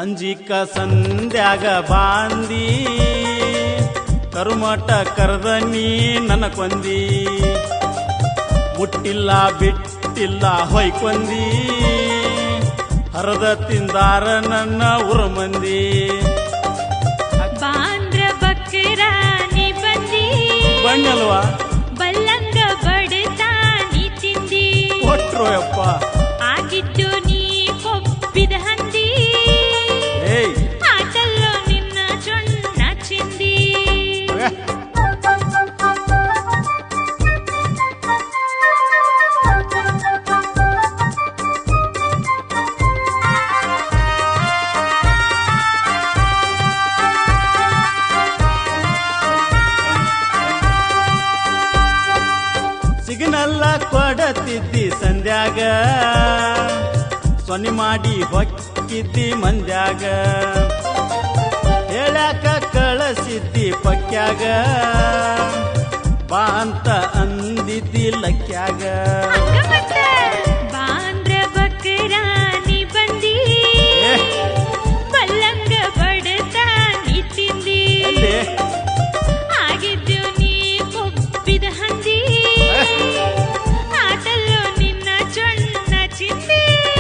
ಸಂಜಿಕ ಸಂಧ್ಯಾಗ ಬಾಂದಿ ಕರುಮಟ ಕರೆದ ನೀ ನನ್ನ ಕೊಂದಿ ಮುಟ್ಟಿಲ್ಲ ಬಿಟ್ಟಿಲ್ಲ ಹೊಯ್ಕೊಂದಿ ಹರದ ತಿಂದಾರ ನನ್ನ ಉರ ಮಂದಿ ಬಾಂದ್ರ ಬಕ್ರ ನೀ ಬಂದಿ ಬಣ್ಣಲ್ವಾ ಬಲ್ಲಂಗ ಬಡತಾನಿ ತಿಂದಿ ಕೊಟ್ರು ಯಪ್ಪ ಆಗಿದ್ದು ನೀ ಕೊಬ್ಬಿದ ಹಂದಿ ಏಯ್ ಆಟಲ್ಲೋ ನಿನ್ನ ಚೊಣ್ಣ ಚಿಂದಿ ಮಗ. ಸಿಗ್ನಲ್ಲ ಕೊಡತಿದ್ದಿ ಸಂಧ್ಯಾಗ ಸೊನ್ನೆ ಮಾಡಿ ಹೊಕ್ಕಿದ್ದಿ ಮಂದ್ಯಾಗ ಹೇಳಾಕ ಕಳಸಿದ್ದಿ ಪಕ್ಯಾಗ ಬಾ ಅಂತ ಅಂದಿದ್ದಿ ಲಕ್ಯಾಗ ಹಂಗ ಮತ್ತ ಬಾಂದ್ರ ಬಕ್ರ ನೀ ಬಂದಿ ಏ, ಬಲ್ಲಂಗ ಬಡತಾನಿ ತಿಂದಿ ಎಲ್ಲಿ? ಆಗಿದ್ದು ನೀ ಕೊಬ್ಬಿದ ಹಂದಿ ಆಟಲ್ಲೋ ನಿನ್ನ ಚೊಣ್ಣ ಚಿಂದಿ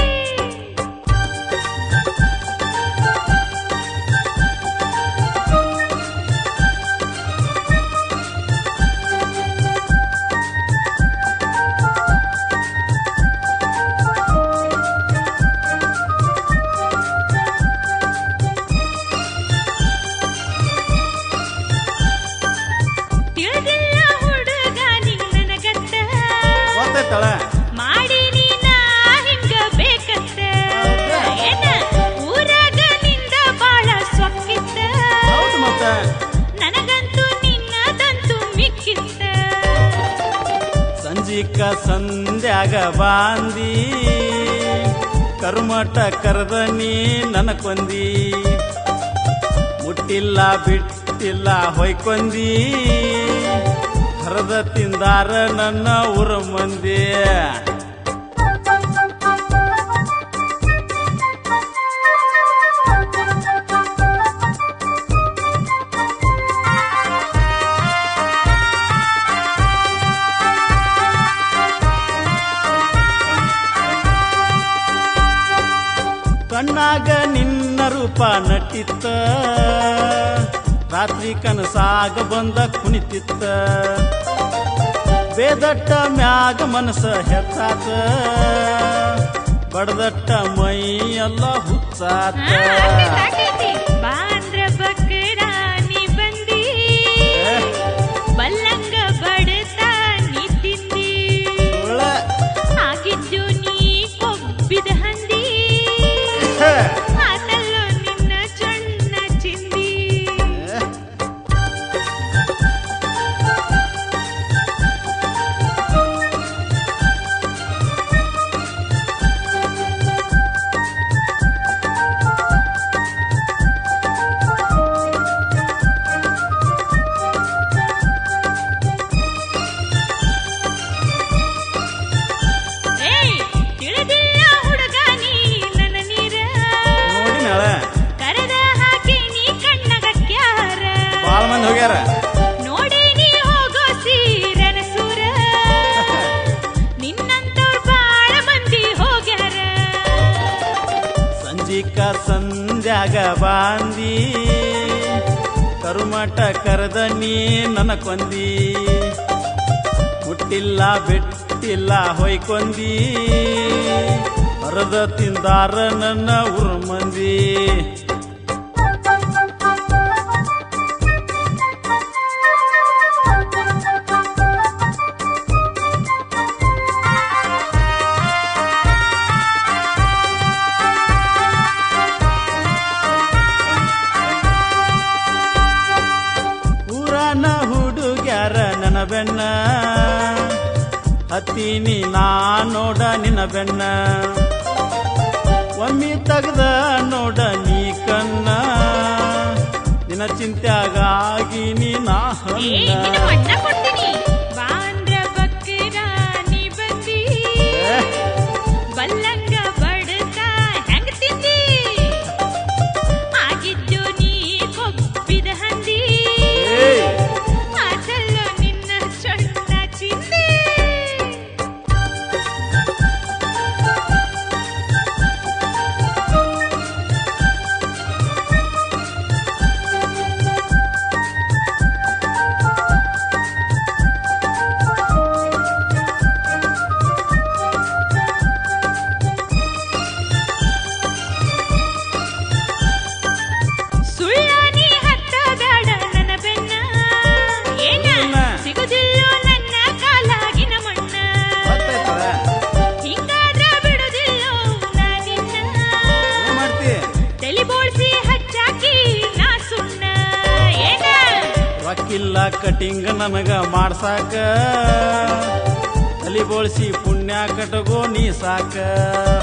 ತಿಳಿದಿಲ್ಲ ಹುಡುಗ ನಿಂಗ್ ನನಗತ್ತ ಗೊತ್ತಾಯ್ತಳ ಮಾಡಿ ನೀನ ಹಿಂಗ ಬೇಕತ್ತ ಹೌದಾ? ಏನ ಊರಾಗ ನಿಂದ ಬಾಳ ಸೊಕ್ಕಿತ್ತ ಹೌದು ಮತ್ತ ನನಗಂತೂ ನಿನ್ನದಂತೂ ಮಿಕ್ಕಿತ್ತ ಸಂಜಿಕ ಸಂಧ್ಯಾಗ ಬಾಂದಿ ಕರುಮಟ ಕರೆದ ನೀ ನನ್ನ ಕೊಂದಿ ಮುಟ್ಟಿಲ್ಲ ಬಿಟ್ಟಿಲ್ಲ ಹೊಯ್ಕೊಂದಿ ಹರದ ತಿಂದಾರ ನನ್ನ ಊರ ಮಂದಿ ಕಣ್ಣಾಗ ನಿನ್ನ ರೂಪ ನಟಿತ್ತ ರಾತ್ರಿ ಕನಸಾಗ ಬಂದ ಕುಣಿತಿತ್ತ ಬೇದಟ್ಟ ಮ್ಯಾಗ ಮನಸ ಹೆತ್ತಾತ ಬಡದಟ್ಟ ಮೈ ಎಲ್ಲ ಹುಚ್ಚಾತ ಬಾಂದ್ರ ಬಕ್ರ ನೀ ಬಂದಿ ಏ, ಬಲ್ಲಂಗ ಬಡತ ನೀ ತಿಂದಿ ಸುಳ್ಳ. ಆಗಿದ್ದು ನೀ ಕೊಬ್ಬಿದ ಹಂದಿ ಹೇ, ಆತಲ್ಲೋ ನಿನ್ನ ಚೊಣ್ಣ ಚಿಂದಿ ಏ. ಏಯ್ ತಿಳಿದಿಲ್ಲ ಹುಡುಗ ನೀ ನನ್ನ ನೀರ ನೋಡಿ ನಾಳೆ ಕರೆದ ಹಾಕಿ ನೀ ಕಣ್ಣಗ ಕ್ಯಾರ ಬಾಳ ಮಂದಿ ಹೋಗ್ಯಾರ ನೋಡಿ ನೀ ಹೋಗೋ ಸೀರನ ಸೂರ ನಿನ್ನಂತವ್ರು ಬಾಳ ಮಂದಿ ಹೋಗ್ಯಾರ ಸಂಜಿಕ ಸಂಧ್ಯಾಗ ಬಾಂದಿ ಕರುಮಟ ಕರೆದ ನೀ ನನ್ನ ಕೊಂದಿ ಹುಟ್ಟಿಲ್ಲ ಬಿಟ್ಟಿಲ್ಲ ಹೊಯ್ಕೊಂದಿ ಹರದ ತಿಂದಾರ ನನ್ನ ಊರ ಮಂದಿ ಊರನ ಹುಡುಗ್ಯಾರ ನನ್ನ ಬೆನ್ನ ಹತ್ತೀನಿ ನಾ ನೋಡ ನಿನ್ನ ಬೆನ್ನ ಒಮ್ಮಿ ತೆಗ್ದ ನೋಡ ನೀ ಕನ್ನ ನಿನ್ನ ಚಿಂತ್ಯಾಗಾಗಿ ನೀ ನಾ ಏ ನಿನ್ನ ಹನ್ನ ಮಣ್ಣ ಕೊಡ್ತೀನಿ ಬಾಂದ್ರ ಬಕ್ರ ನೀ ಬಂದಿ ಏ, ಬಲ್ಲಂಗ ಬಡತ ಹೆಂಗ್ ತಿಂದಿ ರೊಕ್ಕಿಲ್ಲ ಕಟಿಂಗ್ ನನಗ ಮಾಡ್ಸಾಕ ತಲಿ ಬೋಳ್ಸಿ ಪುಣ್ಯ ಕಟಗೋ ನೀ ಸಾಕ